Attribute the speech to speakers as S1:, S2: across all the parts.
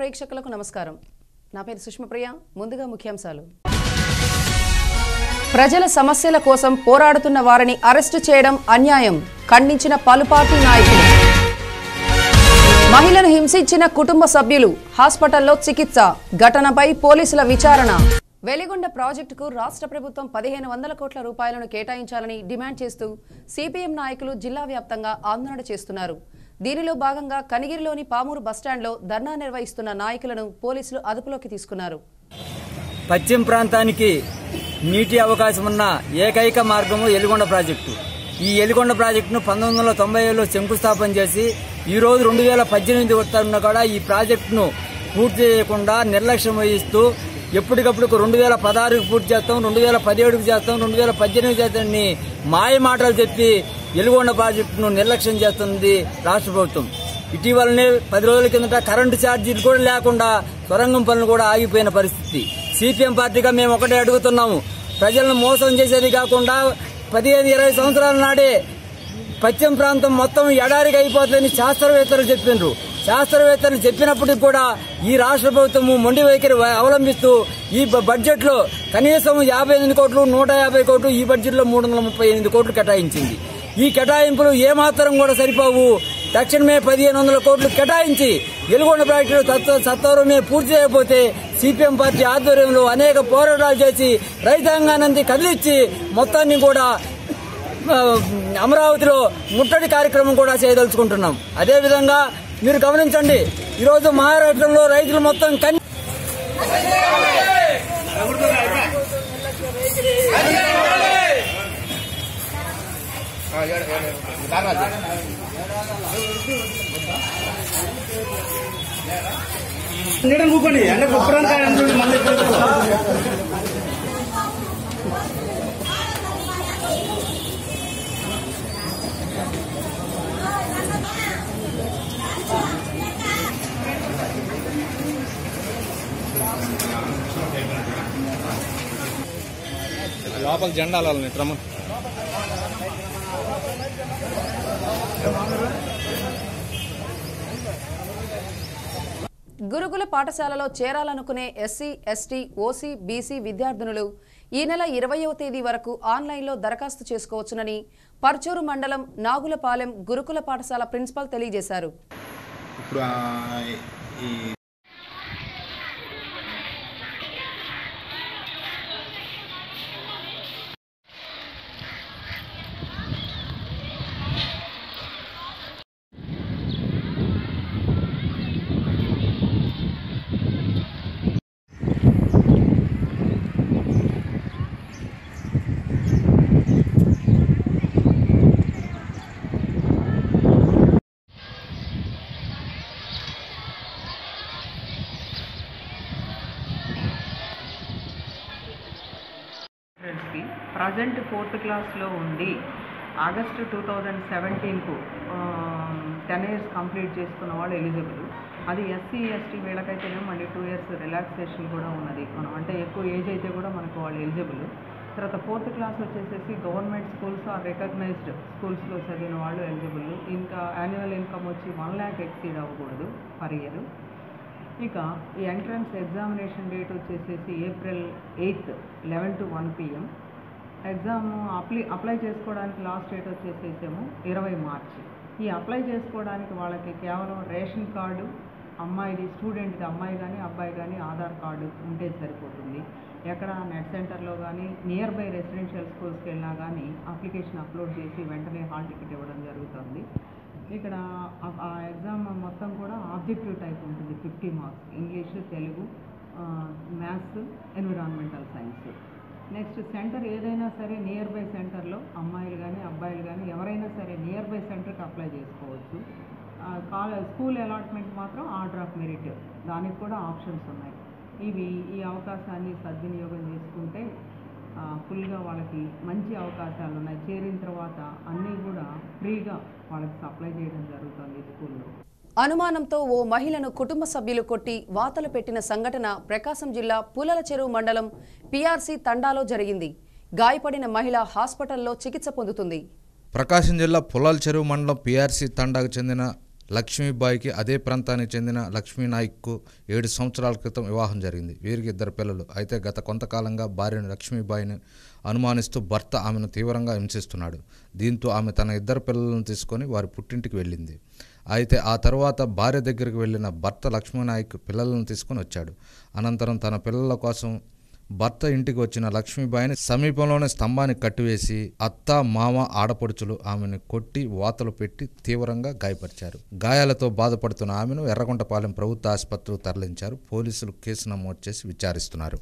S1: ప్రేక్షకులకు నమస్కారం నా పేరు సుష్మప్రియ ముందుగా ముఖ్యాంశాలు ప్రజల సమస్యల కోసం పోరాడుతున్న వారిని అరెస్టు చేయడం అన్యాయం ఖండించిన పలు పార్టీ నాయకులు మహిళను హింసించిన కుటుంబ సభ్యులు హాస్పిటల్లో చికిత్స ఘటనపై పోలీసుల విచారణ వెలిగొండ ప్రాజెక్టుకు రాష్ట్ర ప్రభుత్వం పదిహేను వందల కోట్ల రూపాయలను కేటాయించాలని డిమాండ్ చేస్తూ సిపిఎం నాయకులు జిల్లా వ్యాప్తంగా ఆందోళన చేస్తున్నారు దీనిలో భాగంగా కనిగిరిలోని పామూరు బస్టాండ్లో ధర్నా నిర్వహిస్తున్న నాయకులను పోలీసులు అదుపులోకి తీసుకున్నారు
S2: పశ్చిమ ప్రాంతానికి నీటి అవకాశం ఉన్న ఏకైక మార్గము ఎలిగొండ ప్రాజెక్టు ఈ ఎలిగొండ ప్రాజెక్టును పంతొమ్మిది వందల తొంభై ఏడులో శంకుస్థాపన చేసి ఈ రోజు రెండు వేల పద్దెనిమిది వస్తున్న కూడా ఈ ప్రాజెక్టును పూర్తి చేయకుండా నిర్లక్ష్యం వహిస్తూ ఎప్పటికప్పుడు రెండు వేల పదహారుకు పూర్తి చేస్తాం రెండు వేల పదిహేడుకు చేస్తాం రెండు వేల పద్దెనిమిది చేస్తామని మాయ మాటలు చెప్పి ఎలిగొండ ప్రాజెక్టును నిర్లక్ష్యం చేస్తుంది రాష్ట్ర ప్రభుత్వం ఇటీవలనే పది రోజుల కిందట కరెంటు ఛార్జీలు కూడా లేకుండా సొరంగం పనులు కూడా ఆగిపోయిన పరిస్థితి సిపిఎం పార్టీగా మేము ఒకటే అడుగుతున్నాము ప్రజలను మోసం చేసేది కాకుండా పదిహేను ఇరవై సంవత్సరాల నాడే పశ్చిమ ప్రాంతం మొత్తం ఎడారిగా అయిపోతుందని శాస్త్రవేత్తలు చెప్పిండ్రు శాస్త్రవేత్తలు చెప్పినప్పటికి కూడా ఈ రాష్ట్ర ప్రభుత్వం మొండి వైఖరి వ- అవలంబిస్తూ ఈ బ- బడ్జెట్ లో కనీసం యాభై ఎనిమిది కోట్లు నూట యాభై కోట్లు ఈ బడ్జెట్ లో మూడు వందల ముప్పై ఎనిమిది కోట్లు కేటాయించింది ఈ కేటాయింపులు ఏమాత్రం కూడా సరిపోవు తక్షణమే పదిహేను వందల కోట్లు కేటాయించి వెలుగొండ ప్రాజెక్టు తత్వ సత్వరమే పూర్తి చేయకపోతే సిపిఎం పార్టీ ఆధ్వర్యంలో అనేక పోరాటాలు చేసి రైతాంగానంది కదిలిచ్చి మొత్తాన్ని కూడా ఆ, అమరావతిలో ముట్టడి కార్యక్రమం కూడా చేయదలుచుకుంటున్నాం అదేవిధంగా మీరు గమనించండి ఈరోజు మహారాష్ట్రలో రైతులు మొత్తం కన్
S3: నీడని కూకోండి అంటే కుప్పడానికి ఆయన చూడండి మళ్ళీ ఇక్కడ
S4: లోపల జెండా అలాలని రమ్మని
S1: గురుకుల పాఠశాలలో చేరాలనుకునే ఎస్సీ ఎస్టీ ఓసీ బీసీ విద్యార్థినులు ఈ నెల ఇరవయవ తేదీ వరకు ఆన్లైన్లో దరఖాస్తు చేసుకోవచ్చునని పర్చూరు మండలం నాగులపాలెం గురుకుల పాఠశాల ప్రిన్సిపల్ తెలియజేశారు
S5: ఇప్పుడు ఆ ఈ
S6: స్టూడెంట్స్కి ప్రజెంట్ ఫోర్త్ క్లాస్లో ఉండి ఆగస్టు టూ థౌజండ్ సెవెంటీన్కు టెన్ ఇయర్స్ కంప్లీట్ చేసుకున్న వాళ్ళు ఎలిజిబుల్ అది ఎస్సీ ఎస్టీ వీళ్ళకైతేనే మళ్ళీ టూ ఇయర్స్ రిలాక్సేషన్ కూడా ఉన్నది మనం అంటే ఎక్కువ ఏజ్ అయితే కూడా మనకు వాళ్ళు ఎలిజిబుల్ తర్వాత ఫోర్త్ క్లాస్ వచ్చేసేసి గవర్నమెంట్ స్కూల్స్ ఆర్ రికగ్నైజ్డ్ స్కూల్స్లో చదివిన వాళ్ళు ఎలిజిబుల్ ఇంకా యాన్యువల్ ఇన్కమ్ వచ్చి వన్ ల్యాక్ ఎక్సీడ్ అవ్వకూడదు పర్ ఇయర్ ఇక ఈ ఎంట్రన్స్ ఎగ్జామినేషన్ డేట్ వచ్చేసేసి April eighth eleven to one PM exam apply apply చేసుకోవడానికి లాస్ట్ డేట్ వచ్చేసేసేమో ఇరవై మార్చి ఈ అప్లై చేసుకోవడానికి వాళ్ళకి కేవలం రేషన్ కార్డు అమ్మాయిది స్టూడెంట్ది అమ్మాయి కానీ అబ్బాయి కానీ ఆధార్ కార్డు ఉంటే సరిపోతుంది ఎక్కడ నెట్ సెంటర్లో కానీ నియర్ బై రెసిడెన్షియల్ స్కూల్స్కి వెళ్ళినా కానీ అప్లికేషన్ అప్లోడ్ చేసి వెంటనే హాల్ టికెట్ ఇవ్వడం జరుగుతుంది ఇక్కడ ఆ- ఆ ఎగ్జామ్ మొత్తం కూడా ఆబ్జెక్టివ్ టైప్ ఉంటుంది fifty marks English Telugu maths environmental science next centre ఏదైనా సరే నియర్ బై సెంటర్లో అమ్మాయిలు కానీ అబ్బాయిలు కానీ ఎవరైనా సరే నియర్ బై సెంటర్కి అప్లై చేసుకోవచ్చు కాలేజ్ స్కూల్ అలాట్మెంట్ మాత్రం ఆర్డర్ ఆఫ్ మెరిట్ దానికి కూడా ఆప్షన్స్ ఉన్నాయి ఇవి ఈ అవకాశాన్ని సద్వినియోగం చేసుకుంటే ఆ, ఫుల్గా వాళ్ళకి మంచి అవకాశాలు ఉన్నాయి చేరిన తర్వాత అన్నీ కూడా ఫ్రీగా వాళ్ళకి సప్లై చేయడం జరుగుతుంది స్కూల్లో
S1: అనుమానంతో ఓ మహిళను కుటుంబ సభ్యులు కొట్టి వాతలు పెట్టిన సంఘటన ప్రకాశం జిల్లా పులల చెరువు మండలం పీఆర్సీ తండాలో జరిగింది గాయపడిన మహిళ హాస్పిటల్లో చికిత్స పొందుతుంది
S7: ప్రకాశం జిల్లా పులాల్ చెరువు మండలం పీఆర్సీ తండాకు చెందిన
S4: లక్ష్మీబాయికి అదే ప్రాంతానికి చెందిన లక్ష్మీ నాయక్కు ఏడు సంవత్సరాల క్రితం వివాహం జరిగింది వీరికి ఇద్దరు పిల్లలు అయితే గత కొంతకాలంగా భార్యను లక్ష్మీబాయిని అనుమానిస్తూ భర్త ఆమెను తీవ్రంగా హింసిస్తున్నాడు దీంతో ఆమె తన ఇద్దరు పిల్లలను తీసుకొని వారి పుట్టింటికి వెళ్ళింది అయితే ఆ తర్వాత భార్య దగ్గరికి వెళ్ళిన భర్త లక్ష్మీనాయక్ పిల్లలను తీసుకొని వచ్చాడు అనంతరం తన పిల్లల కోసం భర్త ఇంటికి వచ్చిన లక్ష్మీబాయిని సమీపంలోని స్తంభానికి కట్టివేసి అత్త మామ ఆడపడుచులు ఆమెను కొట్టి వాతలు పెట్టి తీవ్రంగా గాయపరిచారు గాయాలతో బాధపడుతున్న ఆమెను ఎర్రగుంటపాలెం ప్రభుత్వ ఆసుపత్రికి తరలించారు పోలీసులు కేసు నమోదు చేసి విచారిస్తున్నారు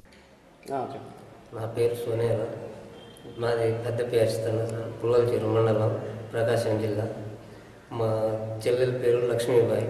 S7: నా పేరు సోనేర మాది పెద్ద పేరుస్తాను పుల్లల చెరువు మండలం ప్రకాశం జిల్లా మా చెల్లెల పేరు లక్ష్మీబాయి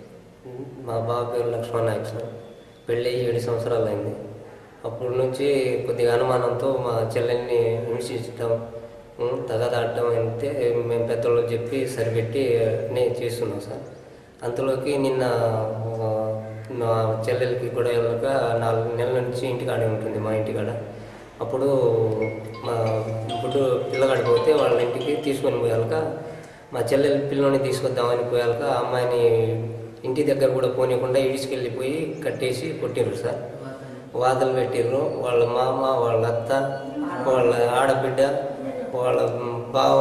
S7: మా బావ పేరు లక్ష్మణ్ నాయక్ సార్ పెళ్ళి అయ్యి ఏడు సంవత్సరాలు అయింది అప్పటి నుంచి కొద్దిగా అనుమానంతో మా చెల్లెల్ని హింసించడం ఉం, తగదాడటం అయితే మేము పెద్దోళ్ళకి చెప్పి సరిపెట్టి నేను చేస్తున్నాం సార్ అంతలోకి నిన్న ఆ, మా చెల్లెలకి కూడా వెళ్ళక నాలుగు నెలల నుంచి ఇంటికాడే ఉంటుంది మా ఇంటికాడ అప్పుడు మా ఇప్పుడు పిల్లగాడికి పోతే వాళ్ళ ఇంటికి తీసుకొని పోయాక మా చెల్లెలు పిల్లని తీసుకొద్దామని పోయాక ఆ అమ్మాయిని ఇంటి దగ్గర కూడా పోనీయకుండా ఇడిచుకెళ్ళిపోయి కట్టేసి కొట్టిర్రు సార్ వాతలు పెట్టిర్రు వాళ్ళ మామ వాళ్ళ అత్త వాళ్ళ ఆడబిడ్డ వాళ్ళ బావ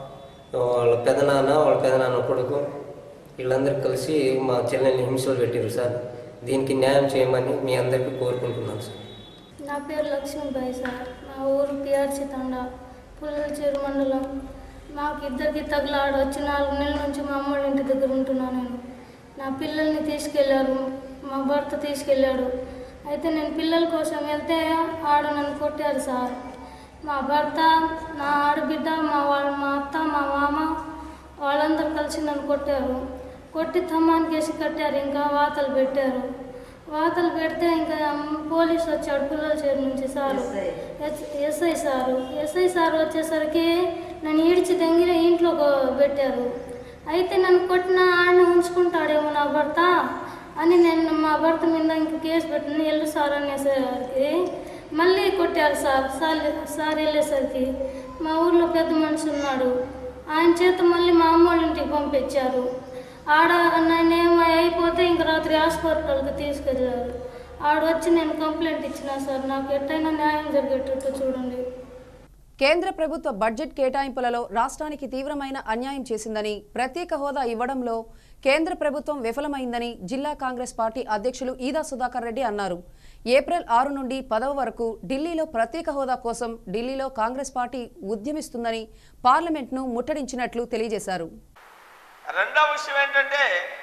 S7: వాళ్ళ పెదనాన్న వాళ్ళ పెదనాన్న కొడుకు వీళ్ళందరూ కలిసి మా చెల్లెల్ని హింసలు పెట్టిర్రు సార్ దీనికి న్యాయం చేయమని మీ అందరికీ కోరుకుంటున్నాను సార్
S8: నా పేరు లక్ష్మీబాయి సార్ మా ఊరు పిఆర్సి తండ పుల్లల చెరు మండలం మాకు ఇద్దరికి తగులాడ వచ్చి నాలుగు నెలల నుంచి మా అమ్మ వాళ్ళ ఇంటి దగ్గర ఉంటున్నాను నేను నా పిల్లల్ని తీసుకెళ్లారు మా భర్త తీసుకెళ్ళాడు అయితే నేను పిల్లల కోసం వెళ్తే ఆడ నన్ను కొట్టారు సార్ మా భర్త నా ఆడబిడ్డ మా వాళ్ళ మా అత్త మా మామ వాళ్ళందరూ కలిసి నన్ను కొట్టారు కొట్టి తమ్మానికి వేసి కట్టారు ఇంకా వాతలు పెట్టారు వాతలు పెడితే ఇంకా పోలీస్ వచ్చాడు పిల్లల చేరు నుంచి sir S- SI sir SI sir వచ్చేసరికి నన్ను ఈడ్చి దంగిన ఇంట్లో గో- పెట్టారు అయితే నన్ను కొట్టిన ఆడిని ఉంచుకుంటాడేమో నా భర్త అని నేను మా భర్త మీద ఇంక కేసు పెట్టిన ఎల్లు సార్ అనేసరికి మళ్ళీ కొట్టారు సార్ సార్ సార్ వెళ్ళేసరికి మా ఊర్లో పెద్ద మనిషి ఉన్నాడు ఆయన చేత మళ్ళీ మా అమ్మ వాళ్ళ ఇంటికి పంపించారు ఆడ నేనేమో అయిపోతే ఇంక రాత్రి హాస్పిటల్కి తీసుకెళ్ళారు ఆడ వచ్చి నేను కంప్లైంట్ ఇచ్చిన సార్ నాకు ఎట్టయినా న్యాయం జరిగేటట్టు చూడండి
S1: కేంద్ర ప్రభుత్వ బడ్జెట్ కేటాయింపులలో రాష్ట్రానికి తీవ్రమైన అన్యాయం చేసిందని ప్రత్యేక హోదా ఇవ్వడంలో కేంద్ర ప్రభుత్వం విఫలమైందని జిల్లా కాంగ్రెస్ పార్టీ అధ్యక్షులు ఈదా సుధాకర్ రెడ్డి అన్నారు ఏప్రిల్ ఆరు నుండి పదవ వరకు ఢిల్లీలో ప్రత్యేక హోదా కోసం ఢిల్లీలో కాంగ్రెస్ పార్టీ ఉద్యమిస్తుందని పార్లమెంట్ను ముట్టడించినట్లు తెలియజేశారు
S9: రెండవ విషయం ఏంటంటే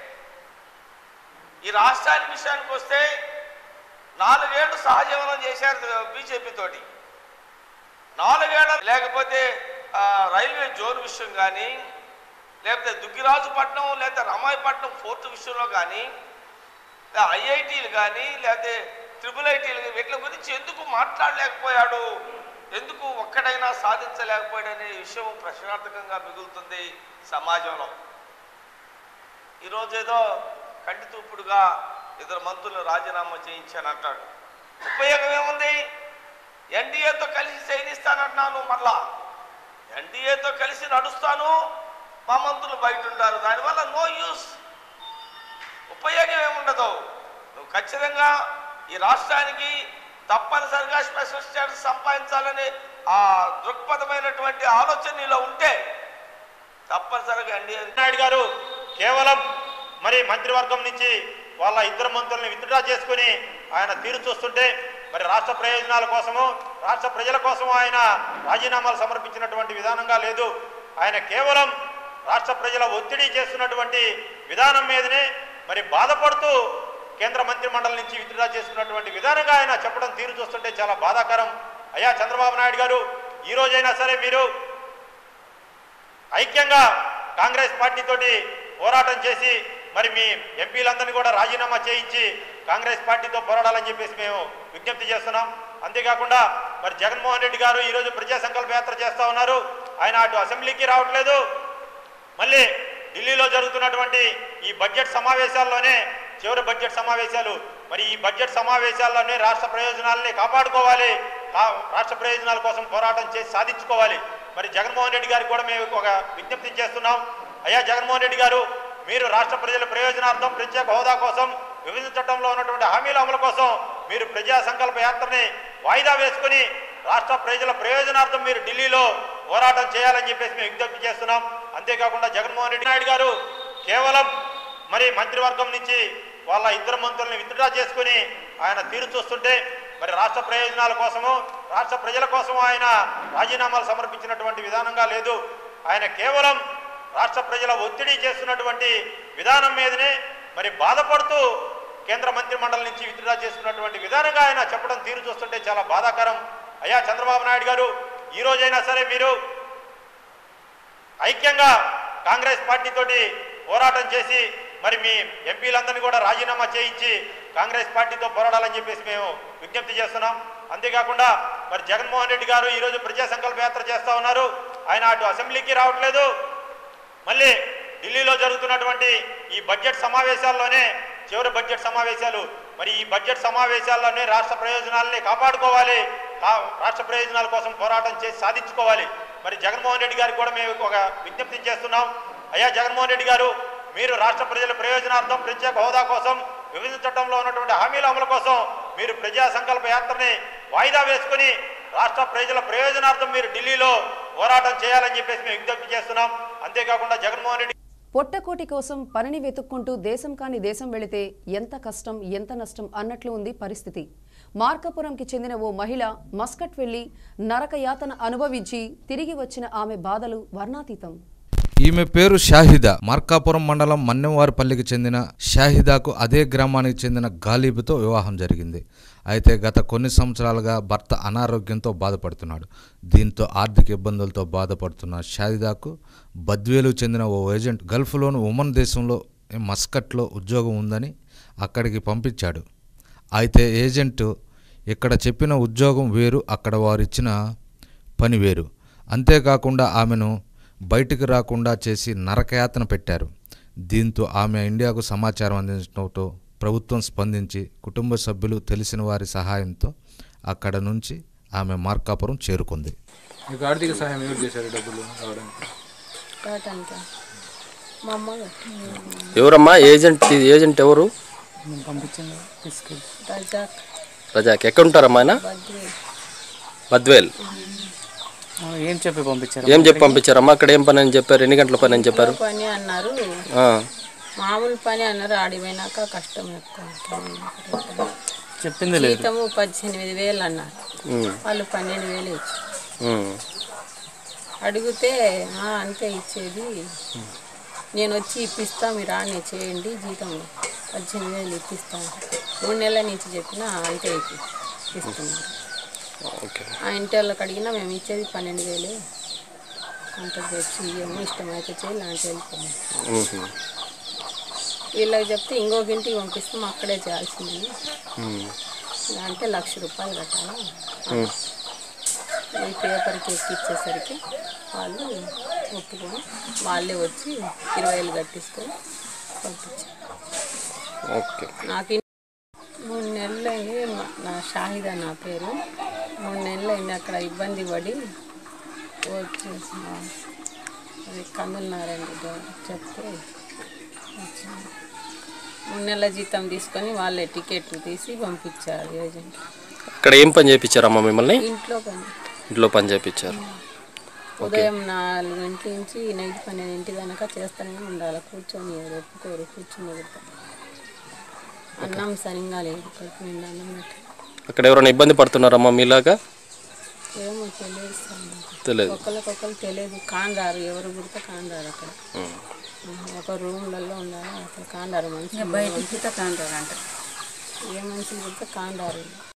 S9: ఈ రాష్ట్రానికి విషయానికి వస్తే నాలుగేళ్లు సహజీవనం చేశారు బీజేపీ తోటి నాలుగేళ్ల లేకపోతే ఆ, రైల్వే జోన్ విషయం కానీ లేకపోతే దుగ్గిరాజుపట్నం లేకపోతే రమాయిపట్నం ఫోర్త్ విషయంలో కానీ ఐఐటీలు కానీ లేకపోతే ట్రిపుల్ ఐటీలు వీటి గురించి ఎందుకు మాట్లాడలేకపోయాడు ఎందుకు ఒక్కడైనా సాధించలేకపోయాడనే విషయం ప్రశ్నార్థకంగా మిగులుతుంది సమాజంలో ఈరోజు ఏదో కంటి తూపుడుగా ఇద్దరు మంత్రులు రాజీనామా చేయించాను అంటాడు ఉపయోగం ఏముంది ఎన్డీఏతో కలిసి చేయనిస్తానంటున్నాను మళ్ళా ఎన్డీఏతో కలిసి నడుస్తాను మా మంత్రులు బయట ఉంటారు దానివల్ల నో యూస్ ఉపయోగం ఏముండదు నువ్వు ఖచ్చితంగా ఈ రాష్ట్రానికి తప్పనిసరిగా స్పెషల్ స్టేటస్ సంపాదించాలని ఆ దృక్పథమైనటువంటి ఆలోచన నీలో ఉంటే తప్పనిసరిగా ఎన్డీఏ
S3: నాయుడు గారు కేవలం మరి మంత్రివర్గం నుంచి వాళ్ళ ఇద్దరు మంత్రుల్ని విత్డ్రా చేసుకుని ఆయన తీరు చూస్తుంటే మరి రాష్ట్ర ప్రయోజనాల కోసము రాష్ట్ర ప్రజల కోసము ఆయన రాజీనామాలు సమర్పించినటువంటి విధానంగా లేదు ఆయన కేవలం రాష్ట్ర ప్రజల ఒత్తిడి చేస్తున్నటువంటి విధానం మీదనే మరి బాధపడుతూ కేంద్ర మంత్రి మండలి నుంచి విత్డ్రా చేసుకున్నటువంటి విధానంగా ఆయన చెప్పడం తీరు చూస్తుంటే చాలా బాధాకరం అయ్యా చంద్రబాబు నాయుడు గారు ఈ రోజైనా సరే మీరు ఐక్యంగా కాంగ్రెస్ పార్టీ తోటి పోరాటం చేసి మరి మీ ఎంపీలందరినీ కూడా రాజీనామా చేయించి కాంగ్రెస్ పార్టీతో పోరాడాలని చెప్పేసి మేము విజ్ఞప్తి చేస్తున్నాం అంతేకాకుండా మరి జగన్మోహన్ రెడ్డి గారు ఈరోజు ప్రజా సంకల్ప యాత్ర చేస్తా ఉన్నారు ఆయన అటు అసెంబ్లీకి రావట్లేదు మళ్ళీ ఢిల్లీలో జరుగుతున్నటువంటి ఈ బడ్జెట్ సమావేశాల్లోనే చివరి బడ్జెట్ సమావేశాలు మరి ఈ బడ్జెట్ సమావేశాల్లోనే రాష్ట్ర ప్రయోజనాలని కాపాడుకోవాలి కా- రాష్ట్ర ప్రయోజనాల కోసం పోరాటం చేసి సాధించుకోవాలి మరి జగన్మోహన్ రెడ్డి గారికి కూడా మేము ఒక విజ్ఞప్తి చేస్తున్నాం అయ్యా జగన్మోహన్ రెడ్డి గారు మీరు రాష్ట్ర ప్రజల ప్రయోజనార్థం ప్రత్యేక హోదా కోసం విభజన చట్టంలో ఉన్నటువంటి హామీల అమలు కోసం మీరు ప్రజా సంకల్ప యాత్రని వాయిదా వేసుకుని రాష్ట్ర ప్రజల ప్రయోజనార్థం మీరు ఢిల్లీలో పోరాటం చేయాలని చెప్పేసి మేము విజ్ఞప్తి చేస్తున్నాం అంతేకాకుండా జగన్మోహన్ రెడ్డి నాయుడు గారు కేవలం మరి మంత్రివర్గం నుంచి వాళ్ళ ఇద్దరు మంత్రుల్ని విత్డ్రా చేసుకుని ఆయన తీరు చూస్తుంటే మరి రాష్ట్ర ప్రయోజనాల కోసము రాష్ట్ర ప్రజల కోసము ఆయన రాజీనామాలు సమర్పించినటువంటి విధానంగా లేదు ఆయన కేవలం రాష్ట్ర ప్రజల ఒత్తిడి చేస్తున్నటువంటి విధానం మీదనే మరి బాధపడుతూ కేంద్ర మంత్రి మండలి నుంచి విత్డ్రా చేసుకున్నటువంటి విధానంగా ఆయన చెప్పడం తీరు చూస్తుంటే చాలా బాధాకరం అయ్యా చంద్రబాబు నాయుడు గారు ఈ రోజైనా సరే మీరు ఐక్యంగా కాంగ్రెస్ పార్టీతోటి పోరాటం చేసి మరి మీ ఎంపీలందరినీ కూడా రాజీనామా చేయించి కాంగ్రెస్ పార్టీతో పోరాడాలని చెప్పేసి మేము విజ్ఞప్తి చేస్తున్నాం అంతేకాకుండా మరి జగన్మోహన్ రెడ్డి గారు ఈరోజు ప్రజా సంకల్ప యాత్ర చేస్తా ఉన్నారు ఆయన అటు అసెంబ్లీకి రావట్లేదు మళ్ళీ ఢిల్లీలో జరుగుతున్నటువంటి ఈ బడ్జెట్ సమావేశాల్లోనే చివరి బడ్జెట్ సమావేశాలు మరి ఈ బడ్జెట్ సమావేశాల్లోనే రాష్ట్ర ప్రయోజనాలని కాపాడుకోవాలి కా- రాష్ట్ర ప్రయోజనాల కోసం పోరాటం చేసి సాధించుకోవాలి మరి జగన్మోహన్ రెడ్డి గారికి కూడా మేము ఒక విజ్ఞప్తి చేస్తున్నాం అయ్యా జగన్మోహన్ రెడ్డి గారు మీరు రాష్ట్ర ప్రజల ప్రయోజనార్థం ప్రత్యేక హోదా కోసం విభజన చట్టంలో ఉన్నటువంటి హామీల అమలు కోసం మీరు ప్రజా సంకల్ప యాత్రని వాయిదా వేసుకుని రాష్ట్ర ప్రజల ప్రయోజనార్థం మీరు ఢిల్లీలో పోరాటం చేయాలని చెప్పేసి మేము విజ్ఞప్తి చేస్తున్నాం అంతేకాకుండా జగన్మోహన్ రెడ్డి
S1: పొట్టకోటి కోసం పనిని వెతుక్కుంటూ దేశం కాని దేశం వెళితే ఎంత కష్టం ఎంత నష్టం అన్నట్లు ఉంది పరిస్థితి మార్కాపురంకి చెందిన ఓ మహిళ మస్కట్ వెళ్లి నరక యాతన అనుభవించి తిరిగి వచ్చిన ఆమె బాధలు వర్ణాతీతం
S4: ఈమె పేరు షాహిదా మార్కాపురం మండలం మన్నెంవారిపల్లికి చెందిన షాహిదాకు అదే గ్రామానికి చెందిన గాలిబుతో వివాహం జరిగింది అయితే గత కొన్ని సంవత్సరాలుగా భర్త అనారోగ్యంతో బాధపడుతున్నాడు దీంతో ఆర్థిక ఇబ్బందులతో బాధపడుతున్న షాహిదాకు బద్వేలు చెందిన ఓ ఏజెంట్ గల్ఫ్లోని ఉమన్ దేశంలో మస్కట్లో ఉద్యోగం ఉందని అక్కడికి పంపించాడు అయితే ఏజెంట్ ఇక్కడ చెప్పిన ఉద్యోగం వేరు అక్కడ వారు ఇచ్చిన పని వేరు అంతేకాకుండా ఆమెను బయటికి రాకుండా చేసి నరకయాతన పెట్టారు దీంతో ఆమె ఇండియాకు సమాచారం అందించడంతో ప్రభుత్వం స్పందించి కుటుంబ సభ్యులు తెలిసిన వారి సహాయంతో అక్కడ నుంచి ఆమె మార్కాపురం చేరుకుంది
S10: మీకు ఆర్థిక సహాయం ఎవరు చేశారు డబ్బులు రావడానికి
S11: రావటానికి మా అమ్మ
S12: ఎవరమ్మా ఏజెంట్ ఏజెంట్ ఎవరు
S11: నేను పంపించాను తీసుకెళ్ళి రజాక్
S12: రజాక్ ఎక్కడ ఉంటారమ్మా ఆయన
S11: బద్వేల్
S12: బద్వేల్
S11: ఏం చెప్పి పంపించారు
S12: ఏం చెప్పి పంపించారమ్మా అక్కడ ఏం పని అని చెప్పారు ఎన్ని గంటల పని అని చెప్పారు
S11: పని అన్నారు
S12: ఆ,
S11: మామూలు పని అన్నారు ఆడిపోయినాక కష్టం ఎక్కువ
S10: చెప్పింది లేదు
S11: జీతము పద్దెనిమిది వేలు అన్నారు
S12: ఉమ్,
S11: వాళ్ళు పన్నెండు వేలు ఇచ్చారు
S12: ఉమ్,
S11: అడిగితే "ఆ, అంతే ఇచ్చేది నేను వచ్చి ఇప్పిస్తా మీరు ఆడనే చేయండి జీతం పద్దెనిమిది వేలు ఇప్పిస్తాను మూడు నెలల నుంచి చెప్పినా అంతే ఇప్పి ఇస్తున్నారు
S12: ఓకే
S11: ఆ ఇంటి వాళ్ళకి అడిగినా మేము ఇచ్చేది పన్నెండు వేలే అంత తెచ్చి ఇయ్యము ఇష్టమైతే చేయి లాంటి వెళ్ళిపోయాము
S12: ఉహు,
S11: వీళ్ళకి చెప్తే ఇంకొక ఇంటికి పంపిస్తాం అక్కడే చేయాల్సింది
S12: ఉమ్,
S11: అంటే లక్ష రూపాయలు కట్టాలా
S12: ఉమ్.
S11: ఈ పేపర్కి ఎక్కిచ్చేసరికి వాళ్ళు ఒప్పుకొని వాళ్ళే వచ్చి ఇరవై వేలు కట్టించుకొని పంపించారు
S12: ఓకే
S11: నాకు ఇన్- మూడు నెలలు అయింది మా- నా షాహిదా నా పేరు మూడు నెలలు అయింది అక్కడ ఇబ్బంది పడి వచ్చేసి అది కందుల నారాయణ రెడ్డి గారు చెప్తే వచ్చాను మూడు నెలల జీతం తీసుకొని వాళ్ళే టికెట్ తీసి పంపించారు ఏజెంట్
S12: అక్కడ ఏం పని చేయించారమ్మా మిమ్మల్ని
S11: ఇంట్లో పని
S12: ఇంట్లో పని చేయించారు
S11: ఉదయం నాలుగింటి నుంచి నైట్ పన్నెండింటి దాకా చేస్తూనే ఉండాలి కూర్చొని ఎవరు ఒప్పుకోరు కూర్చొని పెడతారు అన్నం సరిగ్గా లేదు కడుపు నిండా అన్నం పెట్టారు.
S12: అక్కడ ఎవరైనా ఇబ్బంది పడుతున్నారమ్మా మీలాగా
S11: ఏమో తెలియదు సార్ నాకు.
S12: తెలియదు
S11: ఒకరికొకరు తెలియదు కాండారు ఎవరు గుర్తు కాండారు అక్కడ
S12: ఉమ్.
S11: ఒక రూమ్లలో ఉండాలి అసలు కాండారు మనిషి
S13: బయటికి కాంటారు అంట
S11: ఏ మనిషి గుర్తు కాండారు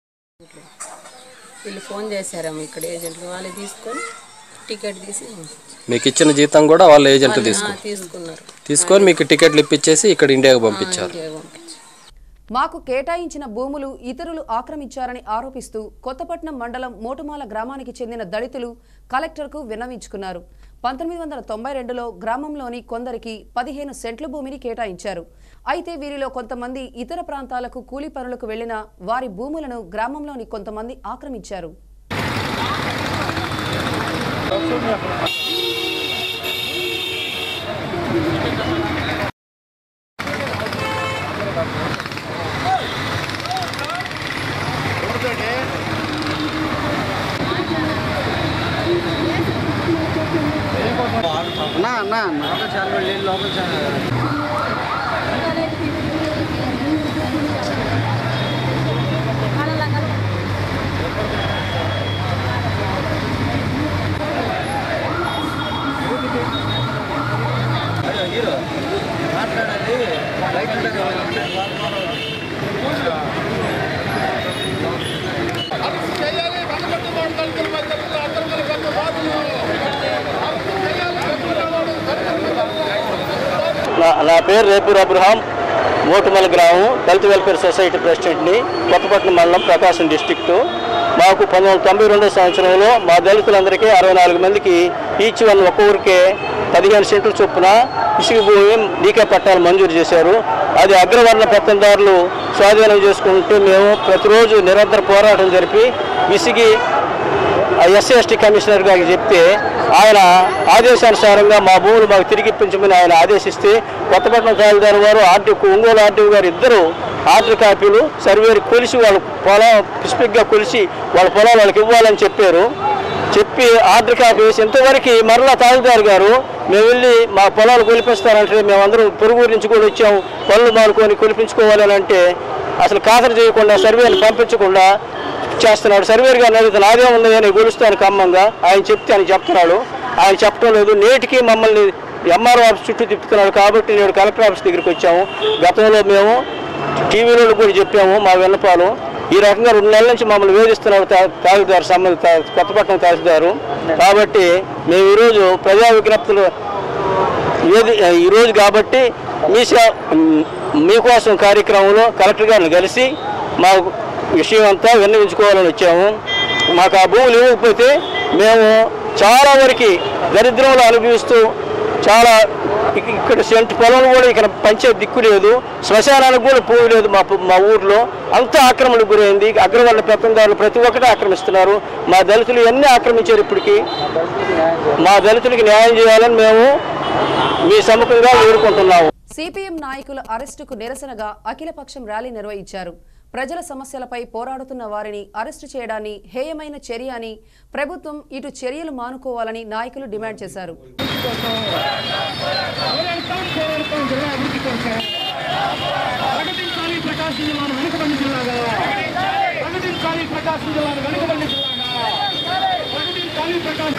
S11: వీళ్ళు ఫోన్ చేశారేమో ఇక్కడ ఏజెంట్లు వాళ్ళు తీసుకొని టికెట్ తీసి పంపించారు.
S12: మీకు ఇచ్చిన జీతం కూడా వాళ్ళ ఏజెంట్
S11: వాళ్ళు,
S12: తీసుకు
S11: ఆ, తీసుకున్నారు
S12: తీసుకొని మీకు టికెట్లు ఇప్పించేసి ఇక్కడ ఇండియాకి పంపించారు
S11: ఇండియాకి పంపించారు
S1: మాకు కేటాయించిన భూములు ఇతరులు ఆక్రమించారని ఆరోపిస్తూ కొత్తపట్నం మండలం మోటుమాల గ్రామానికి చెందిన దళితులు కలెక్టర్కు విన్నవించుకున్నారు పంతొమ్మిది వందల తొంభై రెండులో గ్రామంలోని కొందరికి పదిహేను సెంట్ల భూమిని కేటాయించారు అయితే వీరిలో కొంతమంది ఇతర ప్రాంతాలకు కూలీ పనులకు వెళ్లిన వారి భూములను గ్రామంలోని కొంతమంది ఆక్రమించారు
S13: నా నా పేరు రేపూర్ అబ్రహాం మోటుమల్ గ్రామం దళిత వెల్ఫేర్ సొసైటీ ప్రెసిడెంట్ని కొత్తపట్నం మండలం ప్రకాశం డిస్టిక్టు మాకు పంతొమ్మిది వందల తొంభై రెండో సంవత్సరంలో మా దళితులందరికీ అరవై నాలుగు మందికి ఈచ్ వన్ ఒక్క ఊరికే పదిహేను సెంట్ల చొప్పున ఇసుక భూమి డీకే పట్టాలు మంజూరు చేశారు అది అగ్రవర్ణ పెత్తందారులు స్వాధీనం చేసుకుంటూ మేము ప్రతిరోజు నిరంతర పోరాటం జరిపి విసిగి ఎస్సీ ఎస్టీ కమిషనర్ గారికి చెప్తే ఆయన ఆదేశానుసారంగా మా భూములు మాకు తిరిగి ఇప్పించమని ఆయన ఆదేశిస్తే కొత్తపట్నం తహసీల్దార్ వారు ఆర్టీ ఒంగోలు ఆర్టీఓ గారు ఇద్దరు ఆర్డర్ కాపీలు సర్వేరు కొలిసి వాళ్ళ పొలం స్పెసిఫిక్గా కొలిసి వాళ్ళ పొలం వాళ్ళకి ఇవ్వాలని చెప్పారు చెప్పి ఆర్డర్ కాపీ వేసి ఇంతవరకు మరలా తహసీల్దార్ గారు మేము వెళ్ళి మా పొలాలు కొలిపిస్తారంటే మేమందరం పొరుగురు నుంచి కూడా వచ్చాము పనులు మానుకొని కొలిపించుకోవాలని అంటే అసలు ఖాతరు చేయకుండా సర్వేని పంపించకుండా చేస్తున్నాడు సర్వేర్ గారిని అడిగితే నాదే ఉంది నేను కొలుస్తాను ఖమ్మంగా ఆయన చెప్తే ఆయన చెప్తున్నాడు ఆయన చెప్పడం లేదు నేటికి మమ్మల్ని ఎంఆర్ఓ ఆఫీస్ చుట్టూ తిప్పుతున్నాడు కాబట్టి నేను కలెక్టర్ ఆఫీస్ దగ్గరికి వచ్చాము గతంలో మేము టీవీలో కూడా చెప్పాము మా విన్నపాలు ఈ రకంగా రెండు నెలల నుంచి మమ్మల్ని వేధిస్తున్నాడు తా- తహసీల్దార్ సంబంధిత కొత్తపట్నం తహసీల్దారు కాబట్టి మేము ఈరోజు ప్రజా విజ్ఞప్తులు ఏది ఈరోజు కాబట్టి మీ సే- మీకోసం కార్యక్రమంలో కలెక్టర్ గారిని కలిసి మా విషయం అంతా విన్నవించుకోవాలని వచ్చాము మాకు ఆ భూములు ఇవ్వకపోతే మేము చాలా వరకు దరిద్రంలో అనుభవిస్తూ చాలా ఇక- ఇక్కడ సెంట్ పొలం కూడా ఇక్కడ పంచే దిక్కు లేదు శ్మశానానికి కూడా పువ్వు లేదు మా పు- మా ఊర్లో అంతా ఆక్రమణకు గురైంది అగ్రవర్ణ పెత్తందారులు ప్రతి ఒక్కటి ఆక్రమిస్తున్నారు మా దళితులు ఎన్ని ఆక్రమించారు ఇప్పటికీ మా దళితులకి న్యాయం చేయాలని మేము మీ సముఖంగా వేడుకుంటున్నాము
S1: సిపిఎం నాయకుల అరెస్టుకు నిరసనగా అఖిలపక్షం ర్యాలీ నిర్వహించారు ప్రజల సమస్యలపై పోరాడుతున్న వారిని అరెస్టు చేయడాన్ని హేయమైన చర్య అని ప్రభుత్వం ఇటు చర్యలు మానుకోవాలని నాయకులు డిమాండ్ చేశారు
S14: ప్రకటించాలి ప్రకాశం జిల్లాను వెనుకబడి జిల్లాగా ప్రకటించాలి ప్రకాశం జిల్లాను వెనుకబడి జిల్లాగా ప్రకటించాలి ప్రకాశం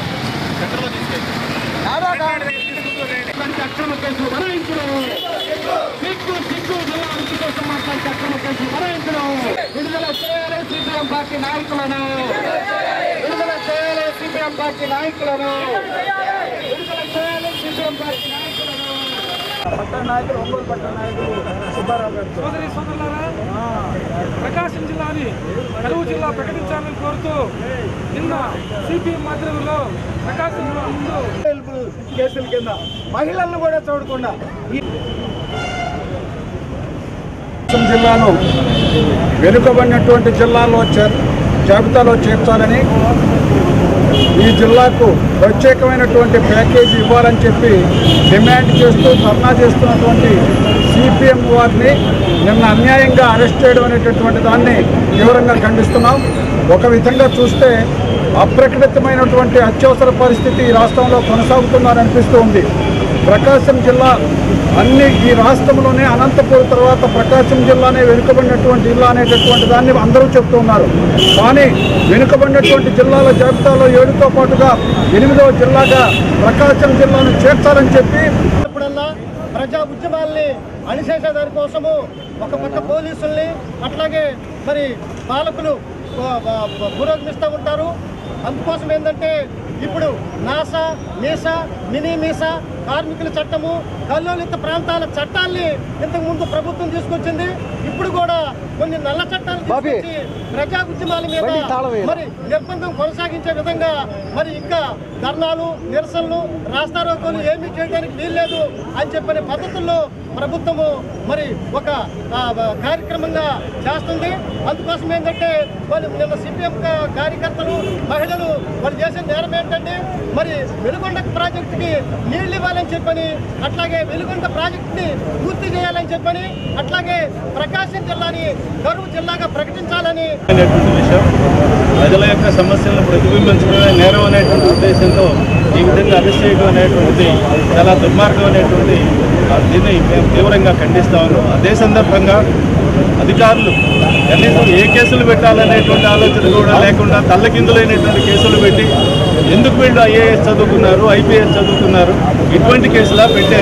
S14: అక్రమ కేసులు భరించడం సిగ్గు సిగ్గు జిల్లా అభివృద్ధి కోసం మాట్లాడితే అక్రమ కేసులు భరించడం విడుదల చేయాలి సిపిఎం పార్టీ నాయకులను విడుదల చేయాలి సిపిఎం పార్టీ నాయకులను విడుదల చేయాలి సిపిఎం పార్టీ నాయకులను పట్టణ నాయకులు ఒంగోలు పట్టణ నాయకులు సుబ్బారావు గారు సోదరి సోదరులారా ప్రకాశం జిల్లాని కరువు జిల్లా ప్రకటించాలని కోరుతూ నిన్న సిపిఎం ఆధ్వర్యంలో ప్రకాశం జిల్లా ముందు కేసుల కింద మహిళలను కూడా చూడకుండా ఈ
S15: ప్రకాశం జిల్లాను వెనుకబడినటువంటి జిల్లాలో చేర్ జాబితాలో చేర్చాలని ఈ జిల్లాకు ప్రత్యేకమైనటువంటి ప్యాకేజీ ఇవ్వాలని చెప్పి డిమాండ్ చేస్తూ ధర్నా చేస్తున్నటువంటి సిపిఎం వారిని నిన్న అన్యాయంగా అరెస్ట్ చేయడం అనేటటువంటి దాన్ని తీవ్రంగా ఖండిస్తున్నాం ఒక విధంగా చూస్తే అప్రకటితమైనటువంటి అత్యవసర పరిస్థితి ఈ రాష్ట్రంలో కొనసాగుతుందని అనిపిస్తూ ఉంది ప్రకాశం జిల్లా అన్ని ఈ రాష్ట్రంలోనే అనంతపూర్ తర్వాత ప్రకాశం జిల్లానే వెనుకబడినటువంటి జిల్లా అనేటటువంటి దాన్ని అందరూ చెప్తూ ఉన్నారు కానీ వెనుకబడినటువంటి జిల్లాల జాబితాలో ఏడుతో పాటుగా ఎనిమిదవ జిల్లాగా ప్రకాశం జిల్లాను చేర్చాలని చెప్పి
S14: ఎప్పుడల్లా ప్రజా ఉద్యమాల్ని అణిచేసే దానికోసము ఒక పక్క పోలీసుల్ని అట్లాగే మరి పాలకులు ఆ, ఆ, పురోగమిస్తూ ఉంటారు అందుకోసం ఏంటంటే ఇప్పుడు నాసా మీసా మినీ మీసా కార్మికుల చట్టము కల్లోలిత ప్రాంతాల చట్టాల్ని ఇంతకు ముందు ప్రభుత్వం తీసుకొచ్చింది ఇప్పుడు కూడా కొన్ని నల్ల చట్టాలు తీసుకొచ్చి ప్రజా ఉద్యమాల మీద
S15: బండి తాళం వేయాలి.
S14: మరి నిర్బంధం కొనసాగించే విధంగా మరి ఇంకా ధర్నాలు నిరసనలు రాస్తారోకోలు ఏమీ చేయడానికి వీల్లేదు అని చెప్పిన పద్ధతుల్లో ప్రభుత్వము మరి ఒక ఆ, కార్యక్రమంగా చేస్తుంది అందుకోసం ఏంటంటే వాళ్ళు నిన్న సిపిఎం కార్యకర్తలు మహిళలు వాళ్ళు చేసిన నేరం ఏంటంటే మరి వెలుగొండ ప్రాజెక్టుకి నీళ్లు ఇవ్వాలని చెప్పని అట్లాగే వెలుగొండ ప్రాజెక్టుని పూర్తి చేయాలని చెప్పని అట్లాగే ప్రకాశం జిల్లాని కరువు జిల్లాగా ప్రకటించాలని
S16: అనేటువంటి విషయం ప్రజల యొక్క సమస్యలను ప్రతిబింబించడమే నేరం అనేటువంటి ఉద్దేశంతో ఈ విధంగా అరెస్ట్ చేయడం అనేటువంటిది చాలా దుర్మార్గం అనేటువంటి ఆ, దీన్ని మేము తీవ్రంగా ఖండిస్తా ఉన్నాం అదే సందర్భంగా అధికారులు కనీసం ఏ కేసులు పెట్టాలనేటువంటి ఆలోచన కూడా లేకుండా తల్లకిందులైనటువంటి కేసులు పెట్టి ఎందుకు వీళ్ళు ఐఏఎస్ చదువుకున్నారు ఐపీఎస్ చదువుకున్నారు ఇటువంటి కేసులా పెట్టేది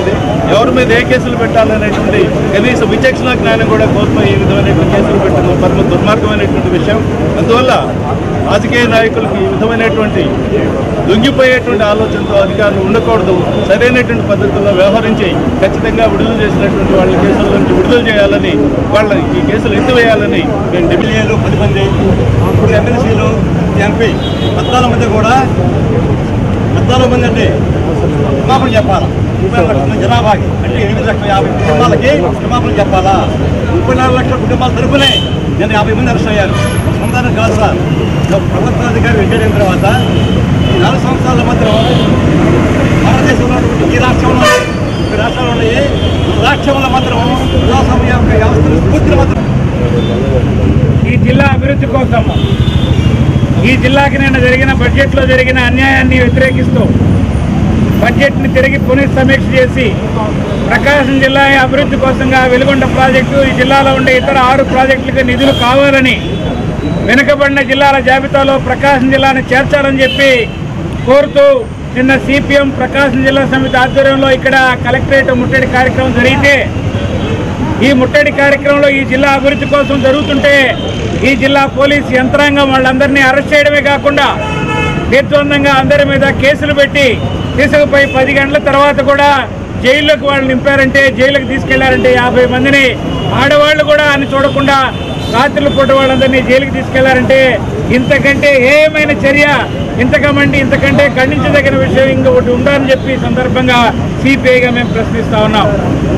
S16: ఎవరి మీద ఏ కేసులు పెట్టాలనేటువంటి కనీస విచక్షణ జ్ఞానం కూడా కోల్పోయి ఈ విధమైనటువంటి కేసులు పెట్టడం పరమ దుర్మార్గమైనటువంటి విషయం అందువల్ల రాజకీయ నాయకులకి ఈ విధమైనటువంటి లొంగిపోయేటువంటి ఆలోచనతో అధికారులు ఉండకూడదు సరైనటువంటి పద్ధతుల్లో వ్యవహరించి ఖచ్చితంగా విడుదల చేసినటువంటి వాళ్ళ కేసుల నుంచి విడుదల చేయాలని వాళ్ళ ఈ కేసులు ఎత్తివేయాలని మేము
S17: ఎమ్మెల్యేలు పది మంది ఇప్పుడు ఎమ్మెల్సీలు ఎంపీ పద్నాలుగు మంది కూడా పద్నాలుగు మంది అంటే క్షమాపణ చెప్పాలా ముప్పై నాలుగు లక్షల జనాభాకి అంటే ఎనిమిది లక్షల యాభై కుటుంబాలకి క్షమాపణ చెప్పాలా ముప్పై నాలుగు లక్షల కుటుంబాల తరపునే నేను యాభై మంది అరెస్ట్ అయ్యాను సొంతానికి కాదు సార్ ఒక ప్రభుత్వాధికారి వెళ్ళిన తర్వాత ఈ నాలుగు సంవత్సరాల మధ్య భారతదేశంలో ఉన్నటువంటి ఈ రాష్ట్రంలో ఈ రాష్ట్రాలు ఉన్నాయి ఈ రాష్ట్రంలో మాత్రం ప్రజాస్వామ్య వ్యవస్థను స్ఫూర్తిని మాత్రం
S14: ఈ జిల్లా అభివృద్ధి కోసం ఈ జిల్లాకి నిన్న జరిగిన బడ్జెట్లో జరిగిన అన్యాయాన్ని వ్యతిరేకిస్తూ బడ్జెట్ని తిరిగి పునఃసమీక్ష చేసి ప్రకాశం జిల్లా అభివృద్ధి కోసంగా వెలుగొండ ప్రాజెక్టు ఈ జిల్లాలో ఉండే ఇతర ఆరు ప్రాజెక్టులకు నిధులు కావాలని వెనుకబడిన జిల్లాల జాబితాలో ప్రకాశం జిల్లాను చేర్చాలని చెప్పి కోరుతూ నిన్న సిపిఎం ప్రకాశం జిల్లా సమితి ఆధ్వర్యంలో ఇక్కడ కలెక్టరేట్ ముట్టడి కార్యక్రమం జరిగితే ఈ ముట్టడి కార్యక్రమంలో ఈ జిల్లా అభివృద్ధి కోసం జరుగుతుంటే ఈ జిల్లా పోలీస్ యంత్రాంగం వాళ్ళందరినీ అరెస్ట్ చేయడమే కాకుండా నిర్ద్వందంగా అందరి మీద కేసులు పెట్టి తీసుకుపోయి పది గంటల తర్వాత కూడా జైల్లోకి వాళ్ళు నింపారంటే జైలుకి తీసుకెళ్లారంటే యాభై మందిని ఆడవాళ్ళు కూడా అని చూడకుండా రాత్రుల పూట వాళ్ళందరినీ జైలుకి తీసుకెళ్లారంటే ఇంతకంటే ఏమైనా చర్య ఇంతకమండి ఇంతకంటే ఖండించదగిన విషయం ఇంకొకటి ఉందని చెప్పి ఈ సందర్భంగా సిపిఐగా మేము ప్రశ్నిస్తా ఉన్నాం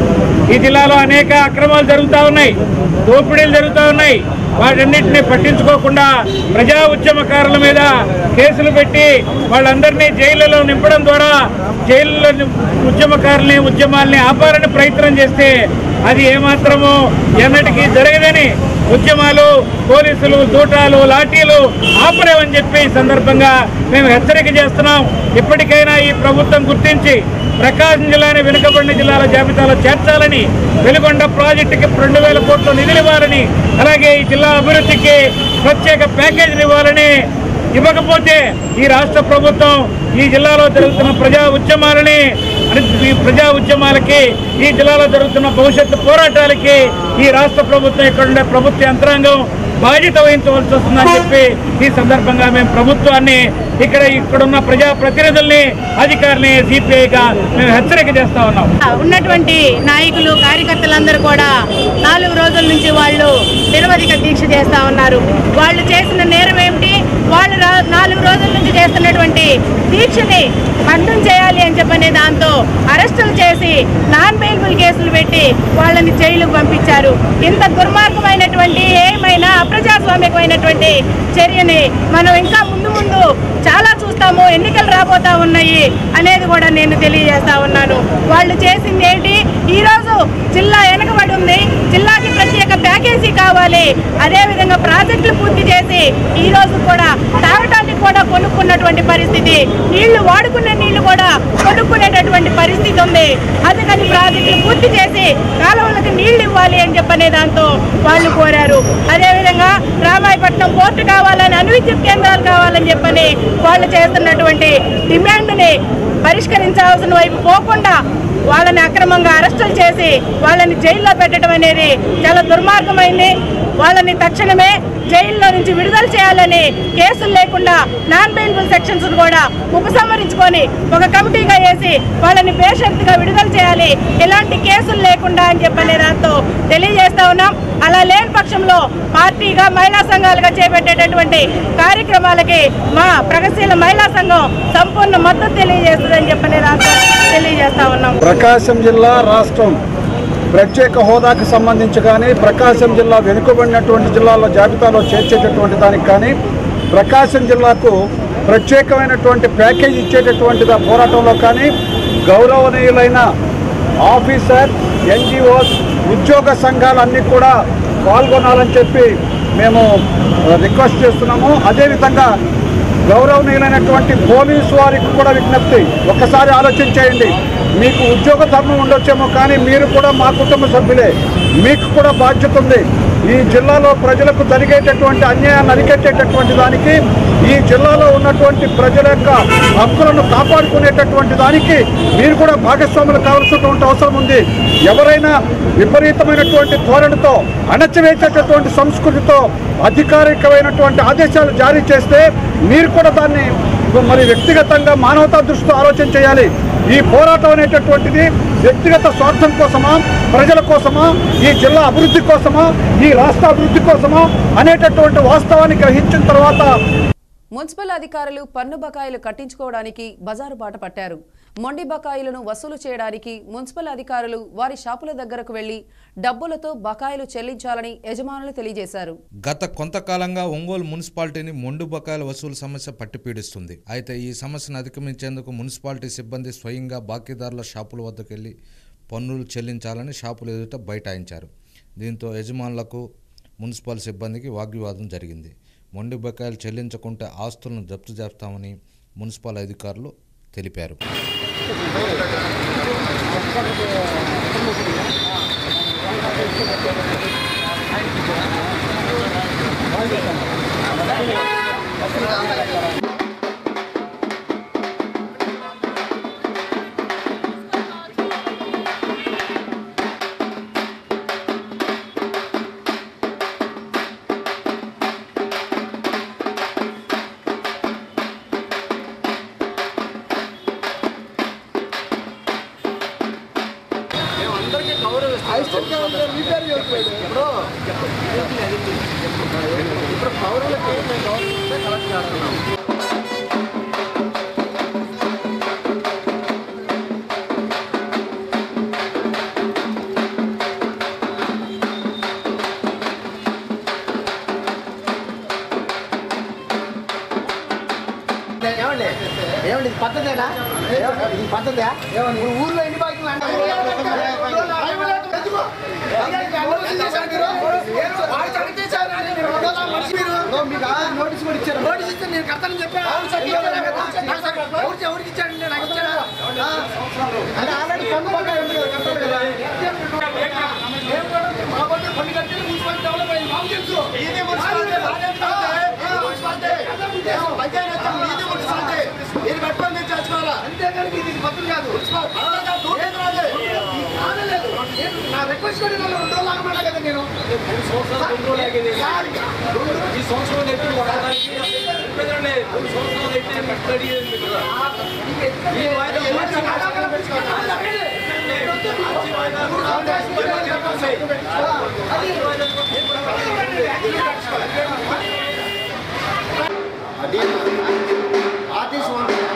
S14: ఈ జిల్లాలో అనేక అక్రమాలు జరుగుతూ ఉన్నాయి దోపిడీలు జరుగుతూ ఉన్నాయి వాటన్నిటిని పట్టించుకోకుండా ప్రజా ఉద్యమకారుల మీద కేసులు పెట్టి వాళ్ళందరినీ జైళ్ళలో నింపడం ద్వారా జైల్లో ఉద్యమకారుల్ని ఉద్యమాల్ని ఆపాలని ప్రయత్నం చేస్తే అది ఏమాత్రము ఎన్నటికీ జరగదని ఉద్యమాలు పోలీసులు దూటాలు లాఠీలు ఆపలేమని చెప్పి ఈ సందర్భంగా మేము హెచ్చరిక చేస్తున్నాం ఇప్పటికైనా ఈ ప్రభుత్వం గుర్తించి ప్రకాశం జిల్లాని వెనుకబడిన జిల్లాల జాబితాలో చేర్చాలని వెలుగొండ ప్రాజెక్టుకి రెండు వేల కోట్ల నిధులు ఇవ్వాలని అలాగే ఈ జిల్లా అభివృద్ధికి ప్రత్యేక ప్యాకేజీలు ఇవ్వాలని ఇవ్వకపోతే ఈ రాష్ట్ర ప్రభుత్వం ఈ జిల్లాలో జరుగుతున్న ప్రజా ఉద్యమాలని అని ఈ ప్రజా ఉద్యమాలకి ఈ జిల్లాలో జరుగుతున్న భవిష్యత్తు పోరాటాలకి ఈ రాష్ట్ర ప్రభుత్వం ఇక్కడ ఉండే ప్రభుత్వ యంత్రాంగం బాధ్యత వహించవలసి వస్తుందని చెప్పి ఈ సందర్భంగా మేము ప్రభుత్వాన్ని ఇక్కడ ఇక్కడున్న ప్రజా ప్రతినిధుల్ని అధికారుల్ని సిపిఐగా మేము హెచ్చరిక చేస్తా ఉన్నాం
S18: ఉన్నటువంటి నాయకులు కార్యకర్తలందరూ కూడా నాలుగు రోజుల నుంచి వాళ్ళు నిరవధిక దీక్ష చేస్తా ఉన్నారు వాళ్ళు చేసిన నేరం ఏమిటి వాళ్ళు రా- నాలుగు రోజుల నుంచి చేస్తున్నటువంటి దీక్షని భంగం చేయాలి అని చెప్పనే దాంతో అరెస్టులు చేసి నాన్ బెయిలబుల్ కేసులు పెట్టి వాళ్ళని జైలుకు పంపించారు ఇంత దుర్మార్గమైనటువంటి ఏమైనా అప్రజాస్వామికమైనటువంటి చర్యని మనం ఇంకా ముందు ముందు చాలా చూస్తాము ఎన్నికలు రాబోతా ఉన్నాయి అనేది కూడా నేను తెలియజేస్తా ఉన్నాను వాళ్ళు చేసింది ఏంటి ఈరోజు జిల్లా వెనకబడి ఉంది జిల్లాకి ప్రత్యేక ప్యాకేజీ కావాలి అదేవిధంగా ప్రాజెక్టులు పూర్తి చేసి ఈ రోజు కూడా తాగటానికి కూడా కొనుక్కున్నటువంటి పరిస్థితి నీళ్లు వాడుకునే నీళ్లు కూడా కొనుక్కునేటటువంటి పరిస్థితి ఉంది అందుకని ప్రాజెక్టులు పూర్తి చేసి కాలువలకు నీళ్లు ఇవ్వాలి అని చెప్పనే దాంతో వాళ్ళు కోరారు అదేవిధంగా రామాయపట్నం పోర్టు కావాలని అణు విద్యుత్ కేంద్రాలు కావాలని చెప్పని వాళ్ళు చేస్తున్నటువంటి డిమాండ్ని పరిష్కరించాల్సిన వైపు పోకుండా వాళ్ళని అక్రమంగా అరెస్టులు చేసి వాళ్ళని జైల్లో పెట్టడం అనేది చాలా దుర్మార్గమైంది వాళ్ళని తక్షణమే జైల్లో నుంచి విడుదల చేయాలని కేసులు లేకుండా నాన్ బెయిలబుల్ సెక్షన్స్ కూడా ఉపసంహరించుకొని ఒక కమిటీగా వేసి వాళ్ళని బేషరతుగా విడుదల చేయాలి ఎలాంటి కేసులు లేకుండా అని చెప్పనే దాంతో తెలియజేస్తా ఉన్నాం అలా లేని పక్షంలో పార్టీగా మహిళా సంఘాలుగా చేపట్టేటటువంటి కార్యక్రమాలకి మా ప్రగతిశీల మహిళా సంఘం సంపూర్ణ మద్దతు తెలియజేస్తుందని చెప్పనే దాంతో తెలియజేస్తా ఉన్నాం
S15: ప్రకాశం జిల్లా రాష్ట్రం ప్రత్యేక హోదాకు సంబంధించి కానీ ప్రకాశం జిల్లా వెనుకబడినటువంటి జిల్లాల జాబితాలో చేర్చేటటువంటి దానికి కానీ ప్రకాశం జిల్లాకు ప్రత్యేకమైనటువంటి ప్యాకేజ్ ఇచ్చేటటువంటి దా- పోరాటంలో కానీ గౌరవనీయులైన ఆఫీసర్ ఎన్జిఓస్ ఉద్యోగ సంఘాలన్నీ కూడా పాల్గొనాలని చెప్పి మేము ఆ, రిక్వెస్ట్ చేస్తున్నాము అదేవిధంగా గౌరవనీయులైనటువంటి పోలీసు వారికి కూడా విజ్ఞప్తి ఒక్కసారి ఆలోచన చేయండి మీకు ఉద్యోగ ధర్మం ఉండొచ్చేమో కానీ మీరు కూడా మా కుటుంబ సభ్యులే మీకు కూడా బాధ్యత ఉంది ఈ జిల్లాలో ప్రజలకు జరిగేటటువంటి అన్యాయాన్ని అరికెట్టేటటువంటి దానికి ఈ జిల్లాలో ఉన్నటువంటి ప్రజల యొక్క హక్కులను కాపాడుకునేటటువంటి దానికి మీరు కూడా భాగస్వాములు కావాల్సినటువంటి అవసరం ఉంది ఎవరైనా విపరీతమైనటువంటి ధోరణితో అణచివేసేటటువంటి సంస్కృతితో అధికారికమైనటువంటి ఆదేశాలు జారీ చేస్తే మీరు కూడా దాన్ని మరి వ్యక్తిగతంగా మానవతా దృష్టితో ఆలోచన చేయాలి ఈ పోరాటం అనేటటువంటిది వ్యక్తిగత స్వార్థం కోసమా ప్రజల కోసమా ఈ జిల్లా అభివృద్ధి కోసమా ఈ రాష్ట్ర అభివృద్ధి కోసమా అనేటటువంటి వాస్తవాన్ని గ్రహించిన తర్వాత
S1: మున్సిపల్ అధికారులు పన్ను బకాయిలు కట్టించుకోవడానికి బజారు బాట పట్టారు మొండి బకాయిలను వసూలు చేయడానికి మున్సిపల్ అధికారులు వారి షాపుల దగ్గరకు వెళ్లి డబ్బులతో బకాయిలు చెల్లించాలని యజమానులు తెలియజేశారు
S4: గత కొంతకాలంగా ఒంగోలు మున్సిపాలిటీని మొండు బకాయిల వసూలు సమస్య పట్టిపీడిస్తుంది అయితే ఈ సమస్యను అధిగమించేందుకు మున్సిపాలిటీ సిబ్బంది స్వయంగా బాకీదారుల షాపుల వద్దకు వెళ్లి పన్నులు చెల్లించాలని షాపుల ఎదుట బైఠాయించారు దీంతో యజమానులకు మున్సిపల్ సిబ్బందికి వాగ్వివాదం జరిగింది మొండి బకాయిలు చెల్లించకుంటే ఆస్తులను జప్తు చేస్తామని మున్సిపల్ అధికారులు తెలిపారు
S14: ఏమండి ఏమండి ఇది పద్ధతేనా ఇది పద్ధతే ఏమండి ఊర్లో ఎన్ని బాకీలు నోటీస్ కూడా ఇచ్చారు నోటీస్ ఇస్తే నేను కడతానని చెప్పాను ఎవరికి ఇచ్చాడు నాకు ఇచ్చాడా అంటే ఆల్రెడీ పన్ను బకాయి ఉంది కదా, కట్టాలి కదా. మేము కూడా మా పట్ల పన్ను కట్టి మున్సిపాలిటీ డెవలప్ అయింది మాకు తెలుసు ఇది మున్సిపాలిటీ పంచాయతీ వచ్చాం మీది మున్సిపాలిటీ మీరు కట్టుకొని మీరు చేసుకోవాలా అంతేగాని ఇది పద్ధతి కాదు నా రిక్వెస్ట్ కూడా నేను రెండు రోజులు ఆగమన్నా కదా నేను ఈ సంవత్సరం అది ఆర్టీసీ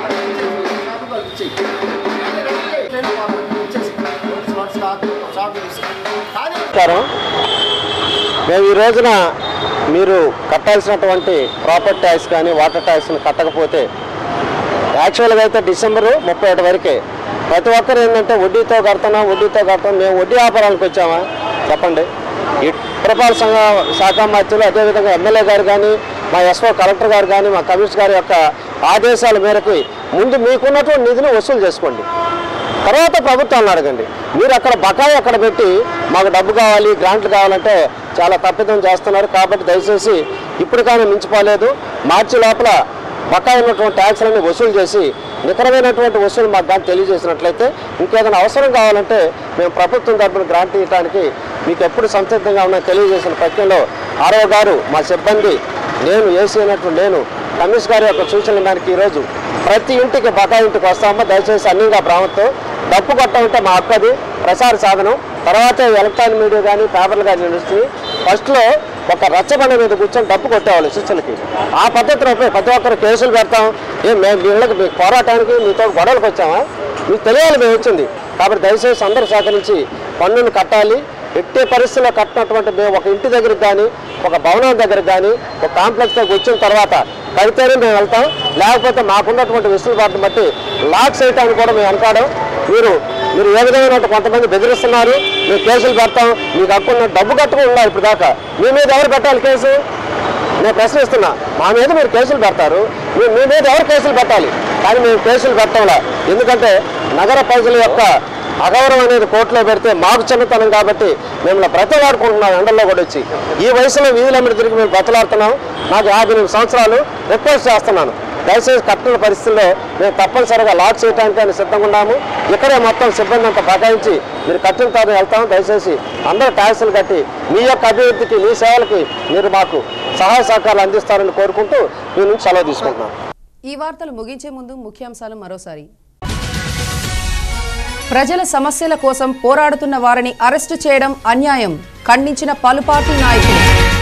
S13: నమస్కారం మేము ఈ రోజున మీరు కట్టాల్సినటువంటి ప్రాపర్టీ ట్యాక్స్ కానీ వాటర్ ట్యాక్స్ని కట్టకపోతే యాక్చువల్గా అయితే డిసెంబరు ముప్పై ఒకటి వరకే ప్రతి ఒక్కరు ఏంటంటే వడ్డీతో కడుతున్నాం వడ్డీతో కడతాం మేము వడ్డీ వ్యాపారానికి వచ్చామా చెప్పండి ఈ పురపాలక సంఘ శాఖ మంత్రులు అదేవిధంగా ఎమ్మెల్యే గారు కానీ మా ఎస్ఓ కలెక్టర్ గారు కానీ మా కమిషనర్ గారి యొక్క ఆదేశాల మేరకు ముందు మీకున్నటువంటి నిధిని వసూలు చేసుకోండి తర్వాత ప్రభుత్వాన్ని అడగండి మీరు అక్కడ బకాయి అక్కడ పెట్టి మాకు డబ్బు కావాలి గ్రాంట్లు కావాలంటే చాలా తప్పిదం చేస్తున్నారు కాబట్టి దయచేసి ఇప్పటికైనా మించిపోలేదు మార్చి లోపల బకాయి ఉన్నటువంటి ట్యాక్స్లన్నీ వసూలు చేసి నికరమైనటువంటి వసూలు మాకు కానీ తెలియజేసినట్లయితే ఇంకేదైనా అవసరం కావాలంటే మేము ప్రభుత్వం తరపున గ్రాంట్ ఇవ్వడానికి మీకు ఎప్పుడు సంసిద్ధంగా ఉన్నా తెలియజేసిన పక్షంలో ఆరో గారు మా సిబ్బంది నేను ఏసీ అయినట్టు నేను కమిషనర్ గారి యొక్క సూచనల మేరకు ఈరోజు ప్రతి ఇంటికి బకాయి ఇంటికి వస్తామో దయచేసి అన్నిగా బ్రాహ్మణతో డప్పు కొట్టమంటే మా హక్కది ప్రసార సాధనం తర్వాత ఎలక్ట్రానిక్ మీడియా కానీ పేపర్లు కానీ నడుస్తుంది ఫస్ట్లో ఒక రచ్చబండ మీద కూర్చొని డప్పు కొట్టేవాళ్ళు శిష్యులకి ఆ పద్ధతిలో పోయి ప్రతి ఒక్కరు కేసులు పెడతాం ఏం మేము వీళ్ళకి మీకు పోరాటానికి మీతో గొడవలకు వచ్చామా మీకు తెలియాలి మేము వచ్చింది కాబట్టి దయచేసి అందరూ సహకరించి పన్నును కట్టాలి ఎట్టే పరిస్థితుల్లో కట్టినటువంటి మేము ఒక ఇంటి దగ్గరికి కానీ ఒక భవనం దగ్గరికి కానీ ఒక కాంప్లెక్స్ దగ్గర వచ్చిన తర్వాత కడితేనే మేము వెళ్తాం లేకపోతే మాకున్నటువంటి వెసులుబాటును బట్టి లాక్స్ వేయటానికి కూడా మేము వెనకాడం మీరు మీరు ఏ విధమైన కొంతమంది బెదిరిస్తున్నారు మేము కేసులు పెడతాం మీకు హక్కున్న డబ్బు కట్టుకుని ఉన్నారు ఇప్పుడు దాకా మీ మీద ఎవరు పెట్టాలి కేసు నేను ప్రశ్నిస్తున్నా మా మీద మీరు కేసులు పెడతారు మీ మీ మీద ఎవరు కేసులు పెట్టాలి కానీ మేము కేసులు పెట్టంలా ఎందుకంటే నగర ప్రజల యొక్క
S19: అగౌరవం అనేది కోర్టులో పెడితే మాకు చిన్నతనం కాబట్టి మిమ్మల్ని బ్రతలాడుకుంటున్నాం ఎండల్లో కూడా వచ్చి ఈ వయసులో వీధుల మీద తిరిగి మేము బ్రతలాడుతున్నాం నాకు యాభై ఎనిమిది సంవత్సరాలు రిక్వెస్ట్ చేస్తున్నాను దయచేసి కట్టిన పరిస్థితుల్లో మేము తప్పనిసరిగా లాక్ చేయడానికి అని సిద్ధంగా ఉన్నాము ఇక్కడే మొత్తం సిబ్బంది అంతా బకాయించి మీరు కట్టిన తర్వాత వెళ్తాం దయచేసి అందరూ ట్యాక్సులు కట్టి మీ యొక్క అభివృద్ధికి మీ సేవలకి మీరు మాకు సహాయ సహకారాలు అందిస్తారని కోరుకుంటూ మీ నుంచి సెలవు తీసుకుంటున్నాం
S1: ఈ వార్తలు ముగించే ముందు ముఖ్యాంశాలు మరోసారి ప్రజల సమస్యల కోసం పోరాడుతున్న వారిని అరెస్టు చేయడం అన్యాయం ఖండించిన పలు పార్టీ నాయకులు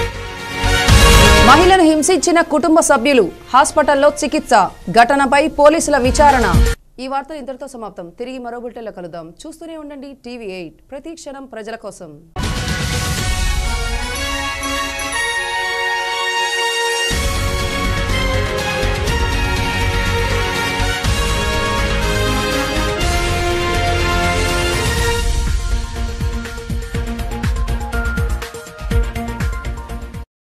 S1: మహిళను హింసించిన కుటుంబ సభ్యులు హాస్పిటల్లో చికిత్స ఘటనపై పోలీసుల విచారణ ఈ వార్తలు ఇంతటితో సమాప్తం తిరిగి మరో బులెటిన్లో కలుద్దాం చూస్తూనే ఉండండి టీవీ ఎయిట్ ప్రతి క్షణం ప్రజల కోసం